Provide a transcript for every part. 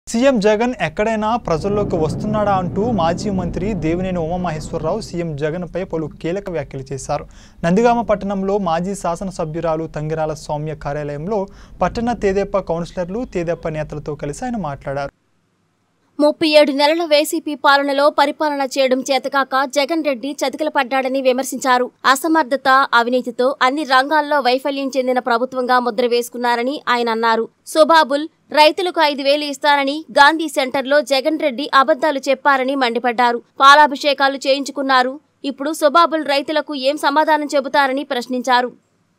CM Jagan ఎక్కడైనా ప్రజల్లోకి వస్తున్నాడా అంటూ మాజీ మంత్రి దేవినేని ఉమామహేశ్వరరావు సీఎం జగన్పై పలు కీలక వ్యాఖ్యలు చేశారు నందిగామ పట్టణంలో మాజీ శాసనసభ్యురాలు తంగిరాల సౌమ్య కార్యాలయంలో పట్టణ తేదేపా కౌన్సిలర్లు తేదేపా నేతలతో కలిసి ఆయన మాట్లాడారు ముప్పై ఏడు నెలల వైసీపీ పాలనలో పరిపాలన చేయడం చేతకాక జగన్ రెడ్డి చతికిల పడ్డాడని విమర్శించారు అసమర్థత అవినీతితో అన్ని రంగాల్లో వైఫల్యం చెందిన ప్రభుత్వంగా ముద్ర వేసుకున్నారని ఆయన అన్నారు సుబాబుల్ రైతులకు ఐదు వేలు ఇస్తారని గాంధీ సెంటర్లో జగన్ రెడ్డి అబద్దాలు చెప్పారని మండిపడ్డారు పాలాభిషేకాలు చేయించుకున్నారు ఇప్పుడు సుబాబుల్ రైతులకు ఏం సమాధానం చెబుతారని ప్రశ్నించారు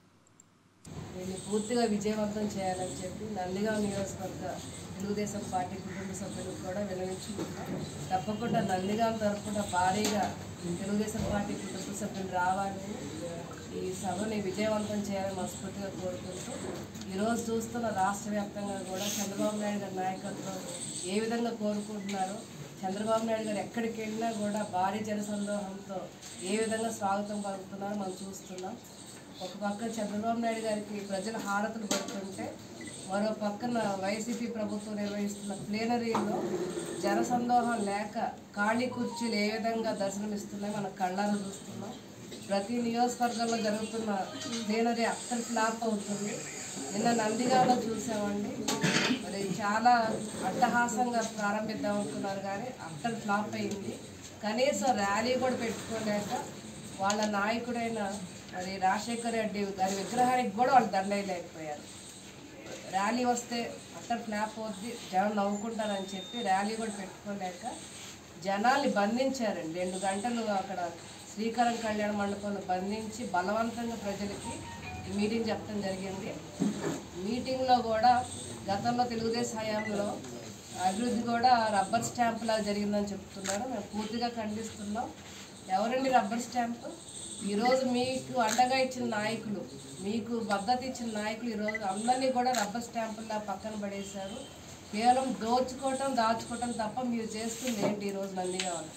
దీన్ని పూర్తిగా విజయవంతం చేయాలని చెప్పి నందిగాం నియోజకవర్గ తెలుగుదేశం పార్టీ కుటుంబ సభ్యులకు కూడా విన్నవించుకుంటాం తప్పకుండా నందిగాం తరఫున భారీగా తెలుగుదేశం పార్టీ కుటుంబ సభ్యులు రావాలని ఈ సభని విజయవంతం చేయాలని మనస్ఫూర్తిగా కోరుకుంటూ ఈరోజు చూస్తున్న రాష్ట్ర వ్యాప్తంగా కూడా చంద్రబాబు నాయుడు గారి నాయకత్వం ఏ విధంగా కోరుకుంటున్నారో చంద్రబాబు నాయుడు గారు ఎక్కడికి వెళ్ళినా కూడా భారీ జనసందోహంతో ఏ విధంగా స్వాగతం పలుకుతున్నారో మనం చూస్తున్నాం ఒక పక్క చంద్రబాబు నాయుడు గారికి ప్రజల హారతులు పడుతుంటే మరో పక్కన వైసీపీ ప్రభుత్వం నిర్వహిస్తున్న ప్లేనరీలో జనసందోహం లేక ఖాళీ కుర్చీలు ఏ విధంగా దర్శనమిస్తున్నాయి మన కళ్ళారా చూస్తున్నాం ప్రతి నియోజకవర్గంలో జరుగుతున్న ప్లేనరీ అక్కడ ఫ్లాప్ అవుతుంది నిన్న నందిగాలో చూసామండి మరి చాలా అట్టహాసంగా ప్రారంభిద్దాం అనుకున్నారు కానీ అక్కడ ఫ్లాప్ అయింది కనీసం ర్యాలీ కూడా పెట్టుకోలేక వాళ్ళ నాయకుడైన మరి రాజశేఖర్ రెడ్డి గారి విగ్రహానికి కూడా వాళ్ళు దండయలేకపోయారు ర్యాలీ వస్తే అక్కడ ఫ్లాప్ అవుద్ది జనం నవ్వుకుంటారని చెప్పి ర్యాలీ కూడా పెట్టుకోలేక జనాల్ని బంధించారండి రెండు గంటలు అక్కడ శ్రీకారం కళ్యాణ మండపంలో బంధించి బలవంతంగా ప్రజలకి ఈ మీటింగ్ చెప్పడం జరిగింది మీటింగ్లో కూడా గతంలో తెలుగుదేశం హయాంలో అభివృద్ధి కూడా రబ్బర్ స్టాంప్ లాగా జరిగిందని చెప్తున్నారు మేము పూర్తిగా ఖండిస్తున్నాం ఎవరండి రబ్బర్ స్టాంప్ ఈరోజు మీకు అండగా ఇచ్చిన నాయకులు మీకు మద్దతు ఇచ్చిన నాయకులు ఈరోజు అందరినీ కూడా రబ్బర్ స్టాంపుల్లా పక్కన పడేశారు కేవలం దోచుకోవటం దాచుకోవటం తప్ప మీరు చేస్తుంది ఏంటి ఈరోజు నందిగామలో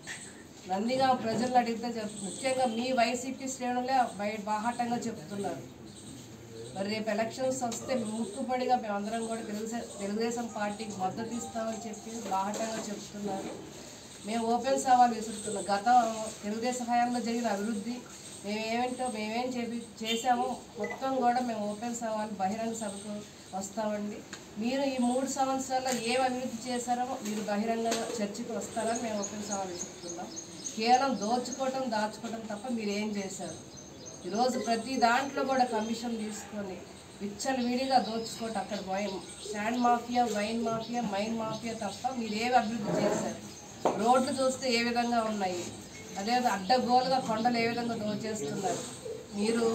నందిగా ప్రజలను అడిగితే చెప్ ముఖ్యంగా మీ వైసీపీ శ్రేణులే బయట బాహాటంగా చెప్తున్నారు మరి రేపు ఎలక్షన్స్ వస్తే ముక్కుపడిగా మేమందరం కూడా తెలుగుదేశం తెలుగుదేశం పార్టీకి మద్దతు ఇస్తామని చెప్పి బాహటంగా చెప్తున్నారు మేము ఓపెన్ సవాల్ విసురుతున్నాం గత తెలుగుదేశం హయాంలో జరిగిన అభివృద్ధి మేమేమిటో మేమేం చేపి చేసామో మొత్తం కూడా మేము ఓపెన్ సవాల్ బహిరంగ సభకు వస్తామండి మీరు ఈ మూడు సంవత్సరాల్లో ఏం అభివృద్ధి చేశారో మీరు బహిరంగ చర్చకు వస్తారని మేము ఓపెన్ సవాల్ విసురుతున్నాం కేవలం దోచుకోవటం దాచుకోవటం తప్ప మీరు ఏం చేశారు ఈరోజు ప్రతి దాంట్లో కూడా కమిషన్ తీసుకొని విచ్చలు విడిగా దోచుకోవటం అక్కడ wine sand mafia wine mafia mine mafia తప్ప మీరు ఏవి అభివృద్ధి చేశారు రోడ్లు చూస్తే ఏ విధంగా ఉన్నాయి అదే అడ్డగోలుగా కొండలు ఏ విధంగా దోచేస్తున్నారు మీరు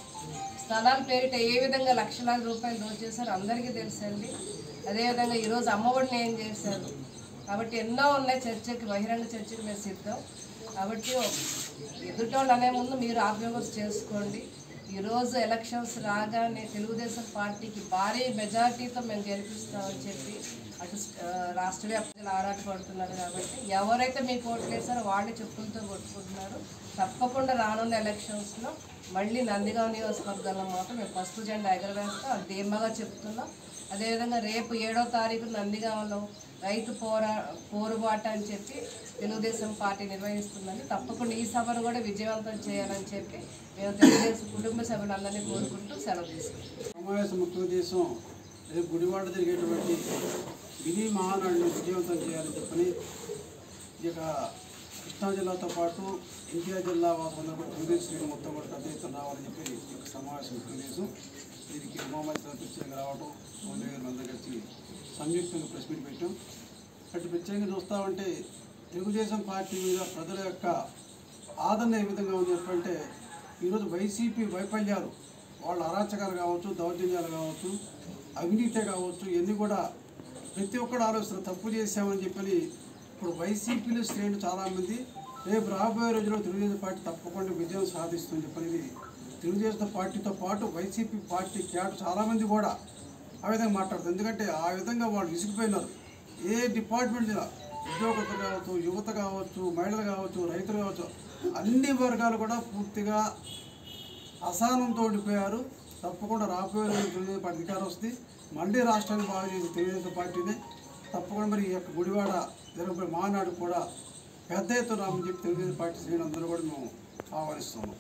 స్థలాల పేరిట ఏ విధంగా లక్షలాది రూపాయలు దోచేశారు అందరికీ తెలుసండి అదేవిధంగా ఈరోజు అమ్మఒడిని ఏం చేశారు కాబట్టి ఎన్నో ఉన్నాయి చర్చకి బహిరంగ చర్చకి మేము సిద్ధం కాబట్టి ఎదుటోళ్ళు అనే ముందు మీరు ఆత్మవిమర్శ చేసుకోండి ఈరోజు ఎలక్షన్స్ రాగానే తెలుగుదేశం పార్టీకి భారీ మెజార్టీతో మేము గెలిపిస్తామని చెప్పి అటు ఆ, రాష్ట్ర వ్యాప్తంగా ఆరాటపడుతున్నారు కాబట్టి ఎవరైతే మీకు ఓట్లు వేసారో వాళ్ళే చెప్పులతో కొట్టుకుంటున్నారు తప్పకుండా రానున్న ఎలక్షన్స్లో మళ్ళీ నందిగాం నియోజకవర్గంలో మాత్రం మేము పసుపు జెండా ఎగరవేస్తాం అది ధీమాగా చెప్తున్నాం అదేవిధంగా రేపు ఏడో తారీఖు నందిగాంలో రైతు పోరా పోరుబాట అని చెప్పి తెలుగుదేశం పార్టీ నిర్వహిస్తుందని తప్పకుండా ఈ సభను కూడా విజయవంతం చేయాలని చెప్పి మేము తెలుగుదేశం కుటుంబ సభ్యులందరినీ కోరుకుంటూ సెలవు తీసుకుంటాం సమావేశం ముఖ్య ఉద్దేశం రేపు గుడివాడ జరిగేటువంటి మినీ మహానాడుని విజయవంతం చేయాలని చెప్పని ఈ యొక్క కృష్ణా జిల్లాతో పాటు ఎన్టీఆర్ జిల్లా వాసులందరూ కూడా తెలుగుదేశం శ్రేణి మొత్తం కూడా పెద్ద ఎత్తున రావాలని చెప్పి ఈ యొక్క సమావేశం ముఖ్య ఉద్దేశం దీనికి ఉమామహేశ్వర ప్రత్యేకంగా రావడం మౌలి గారు అందరూ కలిసి సంయుక్తంగా ప్రెస్ మీట్ పెట్టాం అటు ప్రత్యేకంగా చూస్తామంటే తెలుగుదేశం పార్టీ మీద ప్రజల యొక్క ఆదరణ ఏ విధంగా ఉంది అంటే ఈరోజు వైసీపీ వైఫల్యాలు వాళ్ళ అరాచకాలు కావచ్చు దౌర్జన్యాలు కావచ్చు అవినీతే కావచ్చు ఇవన్నీ కూడా ప్రతి ఒక్కరు ఆలోచన తప్పు చేశామని చెప్పని ఇప్పుడు వైసీపీలో శ్రేణులు చాలామంది రేపు రాబోయే రోజుల్లో తెలుగుదేశం పార్టీ తప్పకుండా విజయం సాధిస్తుందని చెప్పనేది తెలుగుదేశం పార్టీతో పాటు వైసీపీ పార్టీ క్యాడ్ చాలామంది కూడా ఆ విధంగా మాట్లాడుతారు ఎందుకంటే ఆ విధంగా వాళ్ళు విసిగిపోయినారు ఏ డిపార్ట్మెంట్ ఉద్యోగస్తులు కావచ్చు యువత కావచ్చు మహిళలు కావచ్చు రైతులు కావచ్చు అన్ని వర్గాలు కూడా పూర్తిగా అసహనంతో ఉండిపోయారు తప్పకుండా రాబోయే రోజుల్లో తెలుగుదేశం పార్టీ అధికారం వస్తుంది మళ్ళీ రాష్ట్రాన్ని బాగా చేసి తెలుగుదేశం పార్టీనే తప్పకుండా మరి ఈ యొక్క గుడివాడ జరగబోయే మహానాడు కూడా పెద్ద ఎత్తున రామని చెప్పి తెలుగుదేశం పార్టీ శ్రేణులందరూ కూడా మేము ఆహ్వానిస్తున్నాం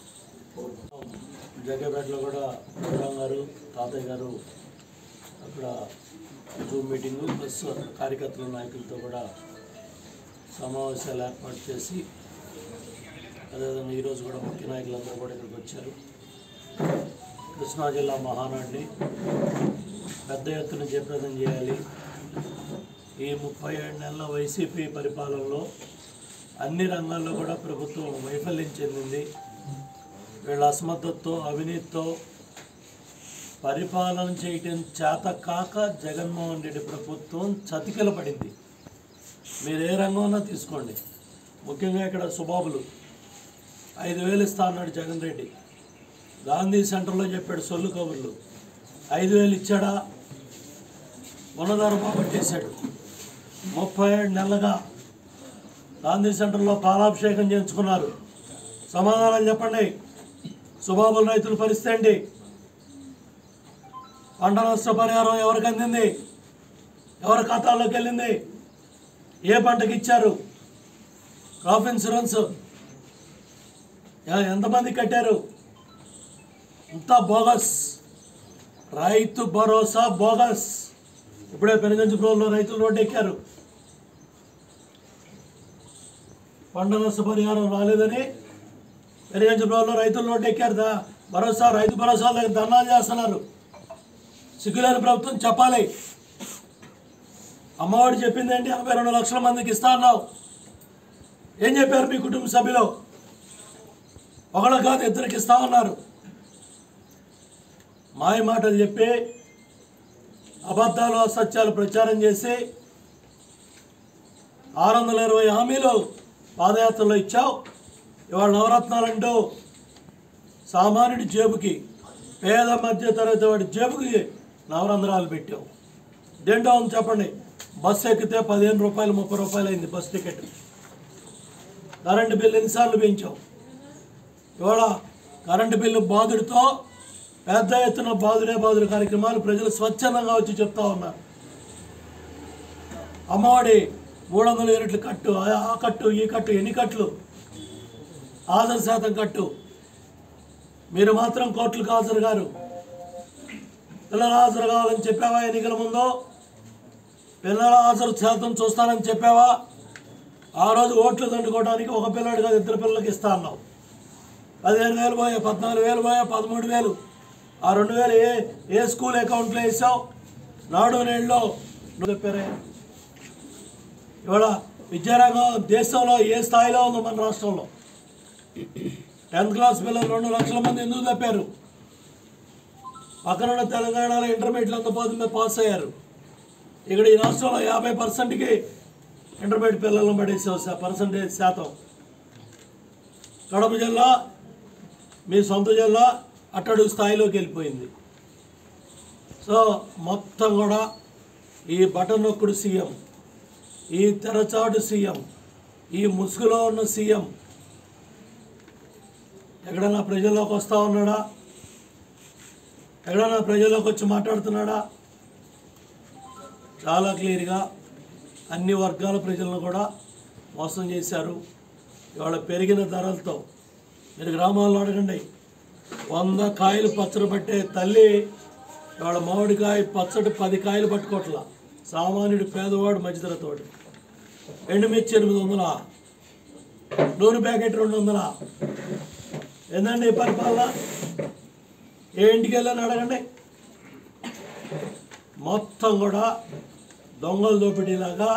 జగ్గపేటలో కూడా ప్రోగ్రాం గారు తాతయ్య గారు అక్కడ జూమ్ మీటింగు ప్లస్ కార్యకర్తల నాయకులతో కూడా సమావేశాలు ఏర్పాటు చేసి అదేవిధంగా ఈరోజు కూడా ముఖ్య నాయకులందరూ కూడా ఇక్కడికి వచ్చారు కృష్ణా జిల్లా మహానాడిని పెద్ద ఎత్తున జయప్రదం చేయాలి ఈ ముప్పై ఏడు నెలల వైసీపీ పరిపాలనలో అన్ని రంగాల్లో కూడా ప్రభుత్వం వైఫల్యం చెందింది వీళ్ళ అసమర్థతతో అవినీతితో పరిపాలన చేయటం చేత కాక జగన్మోహన్ రెడ్డి ప్రభుత్వం చతికిల పడింది మీరు ఏ రంగంలో తీసుకోండి ముఖ్యంగా ఇక్కడ సుబాబులు ఐదు వేలు ఇస్తా అన్నాడు జగన్ రెడ్డి గాంధీ సెంటర్లో చెప్పాడు సొల్లు కబుర్లు ఐదు వేలు ఇచ్చాడా ఉన్నదారు బాబట్టేశాడు ముప్పై ఏడు నెలలుగా గాంధీ సెంటర్లో పాలాభిషేకం చేయించుకున్నారు సమాధానం చెప్పండి సుబాబుల రైతుల పరిస్థితి ఏంటి పంట నష్ట పరిహారం ఎవరికి అందింది ఎవరి ఖాతాల్లోకి వెళ్ళింది ఏ పంటకి ఇచ్చారు క్రాప్ ఇన్సూరెన్స్ ఎ- ఎంతమంది కట్టారు అంతా బోగస్ రైతు భరోసా బోగస్ ఇప్పుడే పెనుగంచిపురంలో రైతులు రోడ్డు ఎక్కారు పంట నష్ట పరిహారం రాలేదని పెనుగంచిపురంలో రైతులు రోడ్డు ఎక్కారు దా భరోసా రైతు భరోసా దగ్గర ధర్నాలు చేస్తున్నారు సిగ్గులేని ప్రభుత్వం చెప్పాలి అమ్మఒడి చెప్పింది ఏంటి యాభై రెండు లక్షల మందికి ఇస్తా అన్నావు ఏం చెప్పారు మీ కుటుంబ సభ్యులు ఒకళ్ళ కాదు ఇద్దరికి ఇస్తా ఉన్నారు మాయ మాటలు చెప్పి అబద్ధాలు అసత్యాలు ప్రచారం చేసి ఆరు వందల ఇరవై హామీలు పాదయాత్రలో ఇచ్చావు ఇవాళ నవరత్నాలంటూ సామాన్యుడి జేబుకి పేద మధ్య తరగతి వాడి జేబుకి నవరంధ్రాలు పెట్టావు దేంటో ఉంది చెప్పండి బస్సు ఎక్కితే పదిహేను రూపాయలు ముప్పై రూపాయలు అయింది బస్ టికెట్ కరెంటు బిల్లు ఎన్నిసార్లు పెంచావు ఇవాళ కరెంటు బిల్లు బాధుడితో పెద్ద ఎత్తున బాధుడే బాధుడు కార్యక్రమాలు ప్రజలు స్వచ్ఛందంగా వచ్చి చెప్తా ఉన్నారు అమ్మఒడి మూడు వందల యూనిట్లు కట్టు ఆ- ఆ కట్టు ఈ కట్టు ఎన్ని కట్లు హాజరు శాతం కట్టు మీరు మాత్రం కోర్టులకు హాజరు గారు పిల్లల హాజరు కావాలని చెప్పావా ఎన్నికల ముందు పిల్లల హాజరు శాతం చూస్తానని చెప్పావా ఆ రోజు ఓట్లు దండుకోవడానికి ఒక పిల్లడు కాదు ఇద్దరు పిల్లలకి ఇస్తా అన్నావు పదిహేను వేలు పోయా పద్నాలుగు వేలు పోయా పదమూడు వేలు ఆ రెండు వేలు ఏ ఏ స్కూల్ అకౌంట్లో వేసావు నాడు నేడులో నువ్వు చెప్పారే ఇవాళ విద్యారంగం దేశంలో ఏ స్థాయిలో ఉందో మన రాష్ట్రంలో టెన్త్ క్లాస్ పిల్లలు రెండు లక్షల మంది ఎందుకు తప్పారు పక్కనున్న తెలంగాణలో ఇంటర్మీడియట్ అంత పోతుంది పాస్ అయ్యారు ఇక్కడ ఈ రాష్ట్రంలో యాభై పర్సెంట్కి ఇంటర్మీడియట్ పిల్లలను పడేసే పర్సంటేజ్ శాతం కడప జిల్లా మీ సొంత జిల్లా అట్టడుగు స్థాయిలోకి వెళ్ళిపోయింది సో మొత్తం కూడా ఈ బటన్ నొక్కుడు సీఎం ఈ తెరచాటు సీఎం ఈ ముసుగులో ఉన్న సీఎం ఎక్కడైనా ప్రజల్లోకి వస్తూ ఉన్నాడా ఎక్కడైనా ప్రజల్లోకి వచ్చి మాట్లాడుతున్నాడా చాలా క్లియర్గా అన్ని వర్గాల ప్రజలను కూడా మోసం చేశారు ఇవాళ పెరిగిన ధరలతో మీరు గ్రామాల్లో అడగండి వంద కాయలు పచ్చడి పట్టే తల్లి ఇవాళ మామిడికాయ పచ్చడి పది కాయలు పట్టుకోవట్లా సామాన్యుడు పేదవాడు మధ్యతరతోడు ఎండుమిర్చి ఎనిమిది వందల నూనె ప్యాకెట్ రెండు వందల ఏందండి ఈ పరిపాలన ఏ ఇంటికి వెళ్ళని అడగండి మొత్తం కూడా దొంగల దోపిడీలాగా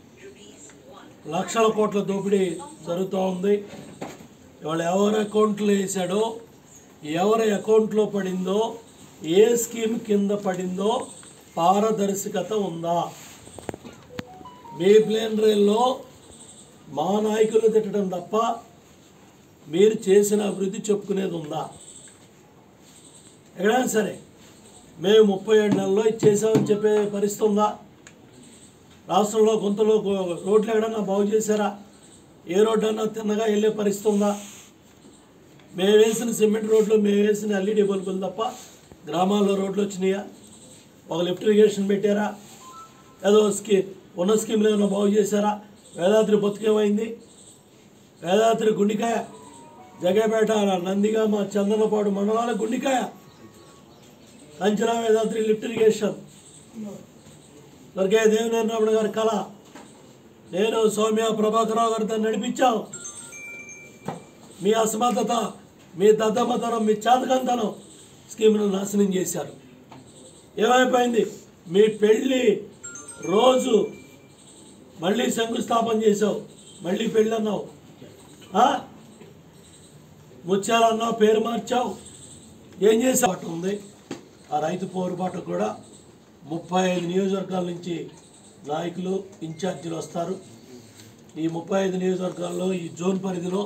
లక్షల కోట్ల దోపిడీ జరుగుతూ ఉంది ఇవాళ ఎవరి అకౌంట్లో వేసాడో ఎవరి అకౌంట్లో పడిందో ఏ స్కీమ్ కింద పడిందో పారదర్శకత ఉందా మీ ప్లేన్ రైల్లో మా నాయకులు తిట్టడం తప్ప మీరు చేసిన అభివృద్ధి చెప్పుకునేది ఉందా ఎక్కడైనా సరే మేము ముప్పై ఏడు నెలల్లో ఇది చేసామని చెప్పే పరిస్థితి ఉందా రాష్ట్రంలో గుంతలో గో- రోడ్లు ఎక్కడన్నా బాగు చేశారా ఏ రోడ్డు అన్నా తిన్నగా వెళ్ళే పరిస్థితి ఉందా మేము వేసిన సిమెంట్ రోడ్లు మేము వేసిన ఎల్ఈడి బల్బులు తప్ప గ్రామాల్లో రోడ్లు వచ్చినాయా ఒక లిఫ్ట్ ఇరిగేషన్ పెట్టారా ఏదో స్కీ ఉన్న స్కీమ్లు ఏమైనా బాగు చేశారా వేదాద్రి బతుకేమైంది వేదాద్రి గుండికాయ జగేపేట నందిగామ చందనపాడు మండలాల గుండికాయ కంచరా వేదాద్రి లిఫ్ట్ ఇరిగేషన్ స్వర్గీయ దేవినేని రమణ గారి కళ నేను సౌమ్య ప్రభాకరరావు గారితో నడిపించాం మీ అసమర్థత మీ దద్దమతనం మీ చేతకంతనం స్కీమ్ను నాశనం చేశారు ఏమైపోయింది మీ పెళ్ళి రోజు మళ్ళీ శంకుస్థాపన చేసావు మళ్ళీ పెళ్ళి అన్నావు ఆ? ముత్యాలన్నావు పేరు మార్చావు ఏం చేసావు ఉంది ఆ రైతు పోరుబాటు కూడా ముప్పై ఐదు నియోజకవర్గాల నుంచి నాయకులు ఇన్ఛార్జీలు వస్తారు ఈ ముప్పై ఐదు నియోజకవర్గాల్లో ఈ జోన్ పరిధిలో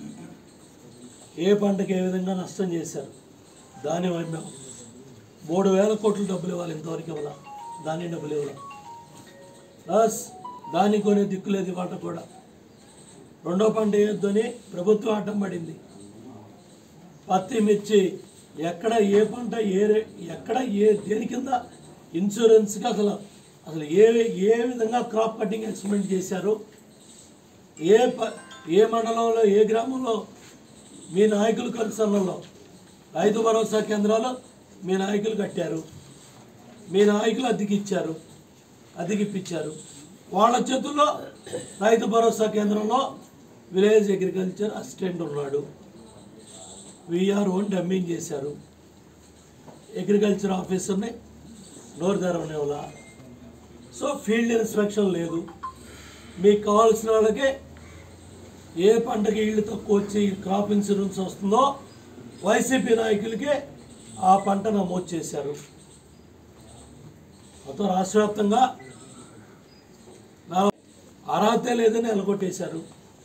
ఏ పంటకి ఏ విధంగా నష్టం చేశారు దాని మేము మూడు వేల కోట్ల డబ్బులు ఇవ్వాలి ఇంతవరకు ఇవ్వాల దాని డబ్బులు ఇవ్వాలి ప్లస్ దానికి కొనే దిక్కులేదు ఇవాట కూడా రెండో పంట వేయొద్దని ప్రభుత్వం అడ్డం పడింది పత్తి మిర్చి ఎక్కడ ఏ పంట ఏ రే- ఎక్కడ ఏ దేని కింద ఇన్సూరెన్స్కి అసలు అసలు ఏ ఏ విధంగా క్రాప్ కటింగ్ ఎక్స్పెరిమెంట్ చేశారు ఏ ప ఏ మండలంలో ఏ గ్రామంలో మీ నాయకులు కన్సర్న్లో రైతు భరోసా కేంద్రాలు మీ నాయకులు కట్టారు మీ నాయకులు అద్దెకి ఇచ్చారు అద్దెకి ఇప్పించారు వాళ్ళ చేతుల్లో రైతు భరోసా కేంద్రంలో విలేజ్ అగ్రికల్చర్ అసిస్టెంట్ ఉన్నాడు విఆర్ఓని డమ్మింగ్ చేశారు అగ్రికల్చర్ ఆఫీసర్ని నోరు తెరవనివ్వాల సో ఫీల్డ్ ఇన్స్పెక్షన్ లేదు మీకు కావాల్సిన వాళ్ళకే ఏ పంటకి ఇళ్ళు తక్కువ వచ్చి క్రాప్ ఇన్సూరెన్స్ వస్తుందో వైసీపీ నాయకులకే ఆ పంట నమోదు చేశారు మొత్తం రాష్ట్ర వ్యాప్తంగా నా- అర్హత లేదని ఎలగొట్టేశారు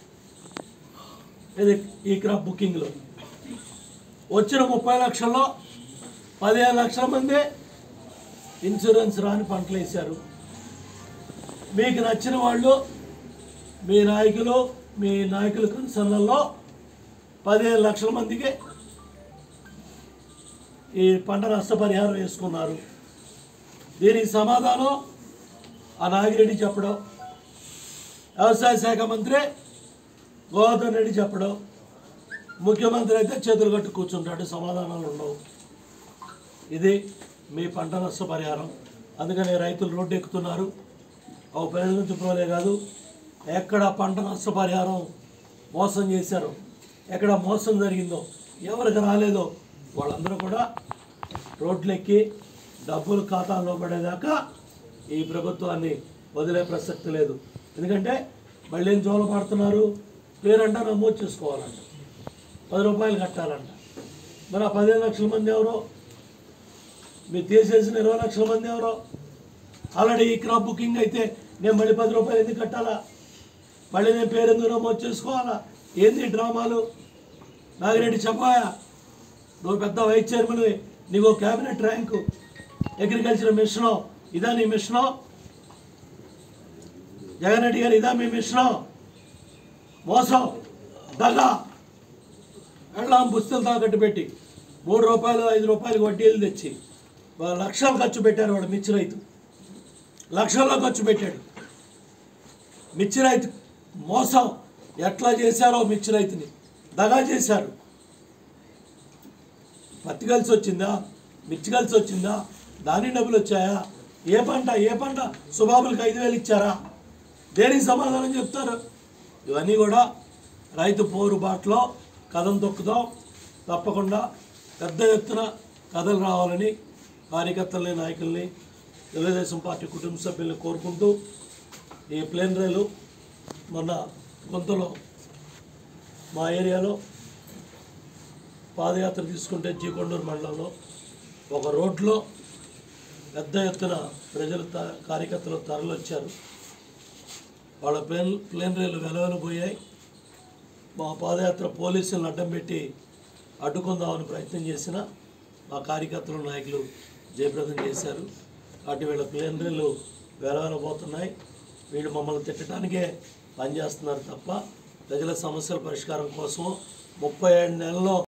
ఇది ఈ క్రాప్ బుకింగ్లో వచ్చిన ముప్పై లక్షల్లో పదిహేను లక్షల మంది ఇన్సూరెన్స్ రాని పంటలు వేశారు మీకు నచ్చిన వాళ్ళు మీ నాయకులు మీ నాయకుల కన్సర్న్లలో పదిహేను లక్షల మందికి ఈ పంట నష్టపరిహారం వేసుకున్నారు దీనికి సమాధానం ఆ నాగిరెడ్డి చెప్పడం వ్యవసాయ శాఖ మంత్రి గోవర్ధన్ రెడ్డి చెప్పడం ముఖ్యమంత్రి అయితే చేతులు కట్టి కూర్చుంటాడు సమాధానాలు ఉండవు ఇది మీ పంట నష్టపరిహారం అందుకని రైతులు రోడ్డు ఎక్కుతున్నారు ఒక ప్రజల నుంచి పోలే కాదు ఎక్కడ పంట నష్టపరిహారం మోసం చేశారో ఎక్కడ మోసం జరిగిందో ఎవరికి రాలేదో వాళ్ళందరూ కూడా రోడ్లెక్కి డబ్బులు ఖాతాలో పడేదాకా ఈ ప్రభుత్వాన్ని వదిలే ప్రసక్తి లేదు ఎందుకంటే మళ్ళీ ఏం జోల పడుతున్నారు పేరంట నమోదు చేసుకోవాలంట పది రూపాయలు కట్టాలంట మరి ఆ పదిహేను లక్షల మంది ఎవరో మీరు తీసేసిన ఇరవై లక్షల మంది ఎవరో ఆల్రెడీ ఈ క్రాప్ బుకింగ్ అయితే నేను మళ్ళీ పది రూపాయలు ఎందుకు కట్టాలా మళ్ళీ నేను పేరు ఎందుకు నమోదు చేసుకోవాలా ఏంది ఈ డ్రామాలు నాగిరెడ్డి చెప్పాయా నువ్వు పెద్ద వైస్ చైర్మన్ నీకు క్యాబినెట్ ర్యాంకు అగ్రికల్చర్ మిషను ఇదా నీ మిషను జగన్ రెడ్డి గారు ఇదా మీ మిషను మోసం దగా వెళ్ళాం పుస్తలు తాకట్టు పెట్టి మూడు రూపాయలు ఐదు రూపాయలు వడ్డీలు తెచ్చి వా- లక్షలు ఖర్చు పెట్టారు వాడు మిర్చి రైతు లక్షల్లో ఖర్చు పెట్టాడు మిర్చి రైతు మోసం ఎట్లా చేశారో మిర్చి రైతుని దగా చేశారు పత్తి కలిసి వచ్చిందా మిర్చి కలిసి వచ్చిందా దాని డబ్బులు వచ్చాయా ఏ పంట ఏ పంట సుబాబులకు ఐదు వేలు ఇచ్చారా దేనికి సమాధానం చెప్తారు ఇవన్నీ కూడా రైతు పోరుబాటులో కథం తొక్కుదాం తప్పకుండా పెద్ద ఎత్తున కథలు రావాలని కార్యకర్తల్ని నాయకుల్ని తెలుగుదేశం పార్టీ కుటుంబ సభ్యుల్ని కోరుకుంటూ ఈ ప్లేన్ రైలు మొన్న గొంతులో మా ఏరియాలో పాదయాత్ర తీసుకుంటే జీకొండూరు మండలంలో ఒక రోడ్లో పెద్ద ఎత్తున ప్రజలు త- కార్యకర్తలు తరలొచ్చారు వాళ్ళ ప్లేన్ ప్లేన్ రైలు వెలవెల పోయాయి మా పాదయాత్ర పోలీసులను అడ్డం పెట్టి అడ్డుకుందామని ప్రయత్నం చేసిన మా కార్యకర్తలు నాయకులు జయప్రదం చేశారు వాటి వీళ్ళ ప్లేన్ రైలు వెలవెల పోతున్నాయి వీళ్ళు మమ్మల్ని తిట్టడానికే పనిచేస్తున్నారు తప్ప ప్రజల సమస్యల పరిష్కారం కోసం ముప్పై ఏడు నెలల్లో